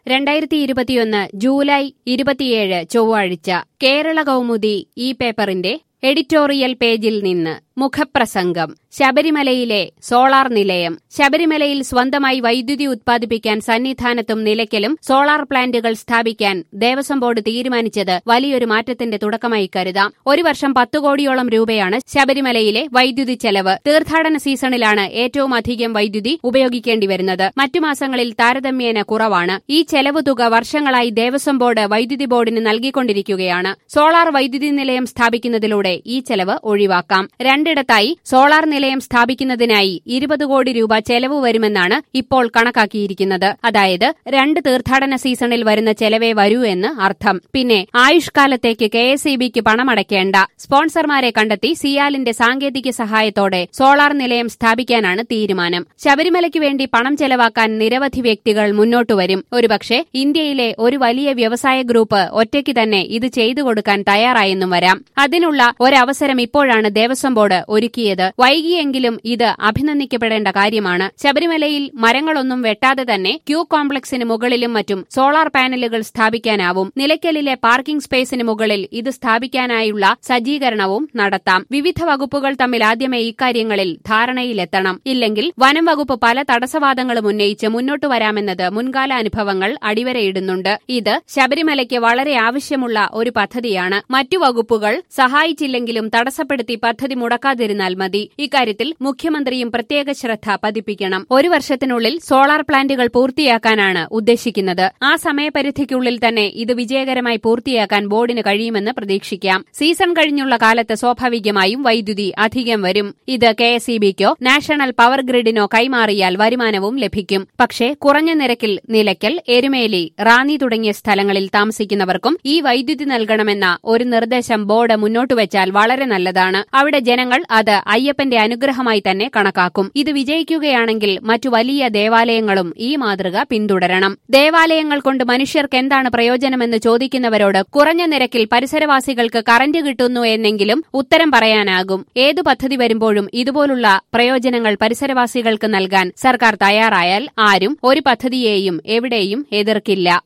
രണ്ടായിരത്തി ഇരുപത്തിയൊന്ന് ജൂലൈ ഇരുപത്തിയേഴ് ചൊവ്വാഴ്ച കേരള കൗമുദി ഈ പേപ്പറിന്റെ എഡിറ്റോറിയൽ പേജിൽ നിന്ന് മുഖപ്രസംഗം ശബരിമലയിലെ സോളാർ നിലയം ശബരിമലയിൽ സ്വന്തമായി വൈദ്യുതി ഉത്പാദിപ്പിക്കാൻ സന്നിധാനത്തും നിലയ്ക്കലും സോളാർ പ്ലാന്റുകൾ സ്ഥാപിക്കാൻ ദേവസ്വം ബോർഡ് തീരുമാനിച്ചത് വലിയൊരു മാറ്റത്തിന്റെ തുടക്കമായി കരുതാം ഒരു വർഷം പത്തു കോടിയോളം രൂപയാണ് ശബരിമലയിലെ വൈദ്യുതി ചെലവ് തീർത്ഥാടന സീസണിലാണ് ഏറ്റവും അധികം വൈദ്യുതി ഉപയോഗിക്കേണ്ടി വരുന്നത് മറ്റു മാസങ്ങളിൽ താരതമ്യേന കുറവാണ് ഈ ചെലവ് തുക വർഷങ്ങളായി ദേവസ്വം ബോർഡ് വൈദ്യുതി ബോർഡിന് നൽകിക്കൊണ്ടിരിക്കുകയാണ് സോളാർ വൈദ്യുതി നിലയം സ്ഥാപിക്കുന്നതിലൂടെ ഈ ചെലവ് ഒഴിവാക്കാം രണ്ടിടത്തായി സോളാർ നിലയം സ്ഥാപിക്കുന്നതിനായി ഇരുപത് കോടി രൂപ ചെലവ് വരുമെന്നാണ് ഇപ്പോൾ കണക്കാക്കിയിരിക്കുന്നത് അതായത് രണ്ട് തീർത്ഥാടന സീസണിൽ വരുന്ന ചെലവേ വരൂ എന്ന് അർത്ഥം പിന്നെ ആയുഷ്കാലത്തേക്ക് കെ എസ് ഇ ബിക്ക് പണമടയ്ക്കേണ്ട സ്പോൺസർമാരെ കണ്ടെത്തി സിയാലിന്റെ സാങ്കേതിക സഹായത്തോടെ സോളാർ നിലയം സ്ഥാപിക്കാനാണ് തീരുമാനം ശബരിമലയ്ക്ക് വേണ്ടി പണം ചെലവാക്കാൻ നിരവധി വ്യക്തികൾ മുന്നോട്ടു വരും ഒരുപക്ഷെ ഇന്ത്യയിലെ ഒരു വലിയ വ്യവസായ ഗ്രൂപ്പ് ഒറ്റയ്ക്ക് തന്നെ ഇത് ചെയ്തു കൊടുക്കാൻ തയ്യാറായെന്നും വരാം അതിനുള്ള ഒരവസരം ഇപ്പോഴാണ് ദേവസ്വം ബോർഡ് ഒരുക്കിയത് വൈകിയെങ്കിലും ഇത് അഭിനന്ദിക്കപ്പെടേണ്ട കാര്യമാണ് ശബരിമലയിൽ മരങ്ങളൊന്നും വെട്ടാതെ തന്നെ ക്യൂ കോംപ്ലക്സിന് മുകളിലും മറ്റും സോളാർ പാനലുകൾ സ്ഥാപിക്കാനാവും നിലയ്ക്കലിലെ പാർക്കിംഗ് സ്പേസിന് മുകളിൽ ഇത് സ്ഥാപിക്കാനായുള്ള സജ്ജീകരണവും നടത്താം വിവിധ വകുപ്പുകൾ തമ്മിൽ ആദ്യമേ ഇക്കാര്യങ്ങളിൽ ധാരണയിലെത്തണം ഇല്ലെങ്കിൽ വനം വകുപ്പ് പല തടസ്സവാദങ്ങളും ഉന്നയിച്ച് മുന്നോട്ടു വരാമെന്നത് മുൻകാല അനുഭവങ്ങൾ അടിവരയിടുന്നുണ്ട് ഇത് ശബരിമലയ്ക്ക് വളരെ ആവശ്യമുള്ള ഒരു പദ്ധതിയാണ് മറ്റു വകുപ്പുകൾ സഹായിച്ചില്ലെങ്കിലും തടസ്സപ്പെടുത്തി പദ്ധതി മുടക്കാതിരുന്നാൽ മതി ഇക്കാര്യത്തിൽ മുഖ്യമന്ത്രിയും പ്രത്യേക ശ്രദ്ധ പതിപ്പിക്കണം ഒരു വർഷത്തിനുള്ളിൽ സോളാർ പ്ലാന്റുകൾ പൂർത്തിയാക്കാനാണ് ഉദ്ദേശിക്കുന്നത് ആ സമയപരിധിക്കുള്ളിൽ തന്നെ ഇത് വിജയകരമായി പൂർത്തിയാക്കാൻ ബോർഡിന് കഴിയുമെന്ന് പ്രതീക്ഷിക്കാം സീസൺ കഴിഞ്ഞുള്ള കാലത്ത് സ്വാഭാവികമായും വൈദ്യുതി അധികം വരും ഇത് കെ എസ് ഇ ബിക്കോ നാഷണൽ പവർ ഗ്രിഡിനോ കൈമാറിയാൽ വരുമാനവും ലഭിക്കും പക്ഷേ കുറഞ്ഞ നിരക്കിൽ നിലയ്ക്കൽ എരുമേലി റാന്നി തുടങ്ങിയ സ്ഥലങ്ങളിൽ താമസിക്കുന്നവർക്കും ഈ വൈദ്യുതി നൽകണമെന്ന ഒരു നിർദ്ദേശം ബോർഡ് മുന്നോട്ടുവച്ചാൽ വളരെ നല്ലതാണ് അവിടെ ജനങ്ങൾ അത് അയ്യപ്പന്റെ അനുഗ്രഹമായി തന്നെ കണക്കാക്കും ഇത് വിജയിക്കുകയാണെങ്കിൽ മറ്റു വലിയ ദേവാലയങ്ങളും ഈ മാതൃക പിന്തുടരണം ദേവാലയങ്ങൾ കൊണ്ട് മനുഷ്യർക്ക് എന്താണ് പ്രയോജനമെന്ന് ചോദിക്കുന്നവരോട് കുറഞ്ഞ നിരക്കിൽ പരിസരവാസികൾക്ക് കറന്റ് കിട്ടുന്നു എന്നെങ്കിലും ഉത്തരം പറയാനാകും ഏതു പദ്ധതി വരുമ്പോഴും ഇതുപോലുള്ള പ്രയോജനങ്ങൾ പരിസരവാസികൾക്ക് നൽകാൻ സർക്കാർ തയ്യാറായാൽ ആരും ഒരു പദ്ധതിയെയും എവിടെയും എതിർക്കില്ല